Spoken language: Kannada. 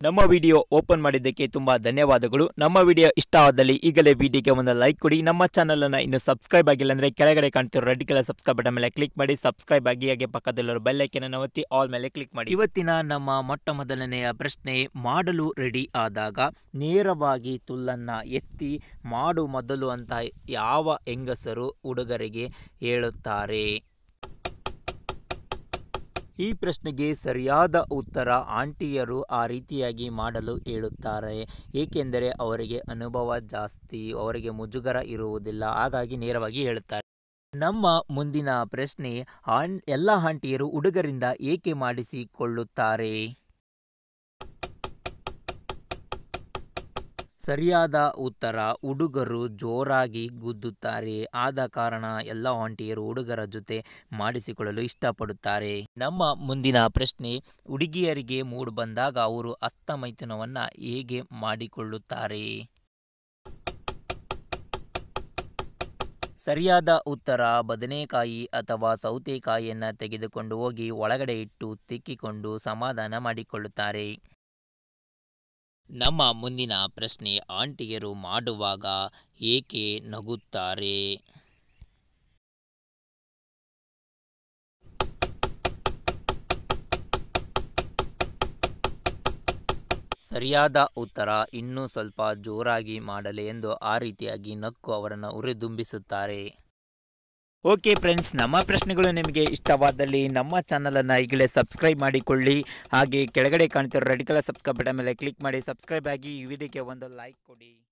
ನಮ್ಮ ವಿಡಿಯೋ ಓಪನ್ ಮಾಡಿದ್ದಕ್ಕೆ ತುಂಬ ಧನ್ಯವಾದಗಳು ನಮ್ಮ ವಿಡಿಯೋ ಇಷ್ಟ ಆದಲ್ಲಿ ಈಗಲೇ ವಿಡಿಯೋಗೆ ಒಂದು ಲೈಕ್ ಕೊಡಿ ನಮ್ಮ ಚಾನಲನ್ನು ಇನ್ನು ಸಬ್ಸ್ಕ್ರೈಬ್ ಆಗಿಲ್ಲ ಅಂದರೆ ಕೆಳಗಡೆ ಕಾಣ್ತಿರೋ ರೆಡ್ ಕಲರ್ ಸಬ್ಸ್ಕ್ರೈಬ್ ಬಟನ್ ಮೇಲೆ ಕ್ಲಿಕ್ ಮಾಡಿ ಸಬ್ಸ್ಕ್ರೈಬ್ ಆಗಿ ಹಾಗೆ ಪಕ್ಕದಲ್ಲಿರೋ ಬೆಲ್ ಐಕನನ್ನು ಒತ್ತಿ ಆಲ್ ಮೇಲೆ ಕ್ಲಿಕ್ ಮಾಡಿ ಇವತ್ತಿನ ನಮ್ಮ ಮೊಟ್ಟ ಮೊದಲನೆಯ ಪ್ರಶ್ನೆ ಮಾಡಲು ರೆಡಿ ಆದಾಗ ನೇರವಾಗಿ ತುಲ್ಲನ್ನು ಎತ್ತಿ ಮಾಡು ಮೊದಲು ಅಂತ ಯಾವ ಹೆಂಗಸರು ಹುಡುಗರಿಗೆ ಹೇಳುತ್ತಾರೆ ಈ ಪ್ರಶ್ನೆಗೆ ಸರಿಯಾದ ಉತ್ತರ ಆಂಟಿಯರು ಆ ರೀತಿಯಾಗಿ ಮಾಡಲು ಹೇಳುತ್ತಾರೆ ಏಕೆಂದರೆ ಅವರಿಗೆ ಅನುಭವ ಜಾಸ್ತಿ ಅವರಿಗೆ ಮುಜುಗರ ಇರುವುದಿಲ್ಲ ಹಾಗಾಗಿ ನೇರವಾಗಿ ಹೇಳುತ್ತಾರೆ ನಮ್ಮ ಮುಂದಿನ ಪ್ರಶ್ನೆ ಆನ್ ಎಲ್ಲ ಆಂಟಿಯರು ಹುಡುಗರಿಂದ ಏಕೆ ಮಾಡಿಸಿಕೊಳ್ಳುತ್ತಾರೆ ಸರಿಯಾದ ಉತ್ತರ ಹುಡುಗರು ಜೋರಾಗಿ ಗುದ್ದುತ್ತಾರೆ ಆದ ಕಾರಣ ಎಲ್ಲ ಆಂಟಿಯರು ಹುಡುಗರ ಜೊತೆ ಮಾಡಿಸಿಕೊಳ್ಳಲು ಇಷ್ಟಪಡುತ್ತಾರೆ ನಮ್ಮ ಮುಂದಿನ ಪ್ರಶ್ನೆ ಹುಡುಗಿಯರಿಗೆ ಮೂಡ್ ಬಂದಾಗ ಅವರು ಹಸ್ತಮೈಥುನವನ್ನು ಹೇಗೆ ಮಾಡಿಕೊಳ್ಳುತ್ತಾರೆ ಸರಿಯಾದ ಉತ್ತರ ಬದನೆಕಾಯಿ ಅಥವಾ ಸೌತೆಕಾಯಿಯನ್ನು ತೆಗೆದುಕೊಂಡು ಹೋಗಿ ಒಳಗಡೆ ಇಟ್ಟು ತಿಕ್ಕಿಕೊಂಡು ಸಮಾಧಾನ ಮಾಡಿಕೊಳ್ಳುತ್ತಾರೆ ನಮ್ಮ ಮುಂದಿನ ಪ್ರಶ್ನೆ ಆಂಟಿಯರು ಮಾಡುವಾಗ ಏಕೆ ನಗುತ್ತಾರೆ ಸರಿಯಾದ ಉತ್ತರ ಇನ್ನೂ ಸ್ವಲ್ಪ ಜೋರಾಗಿ ಮಾಡಲಿ ಎಂದು ಆ ರೀತಿಯಾಗಿ ನಕ್ಕು ಅವರನ್ನು ಉರಿದುಂಬಿಸುತ್ತಾರೆ ಓಕೆ ಫ್ರೆಂಡ್ಸ್ ನಮ್ಮ ಪ್ರಶ್ನೆಗಳು ನಿಮಗೆ ಇಷ್ಟವಾದಲ್ಲಿ ನಮ್ಮ ಚಾನಲನ್ನು ಈಗಲೇ ಸಬ್ಸ್ಕ್ರೈಬ್ ಮಾಡಿಕೊಳ್ಳಿ ಹಾಗೆ ಕೆಳಗಡೆ ಕಾಣ್ತಿರೋ ರೆಡ್ ಕಲರ್ ಸಬ್ಸ್ಕ್ರೈಬ್ ಬಟನ್ ಮೇಲೆ ಕ್ಲಿಕ್ ಮಾಡಿ ಸಬ್ಸ್ಕ್ರೈಬ್ ಆಗಿ ಈ ವಿಡಿಯೋಗೆ ಒಂದು ಲೈಕ್ ಕೊಡಿ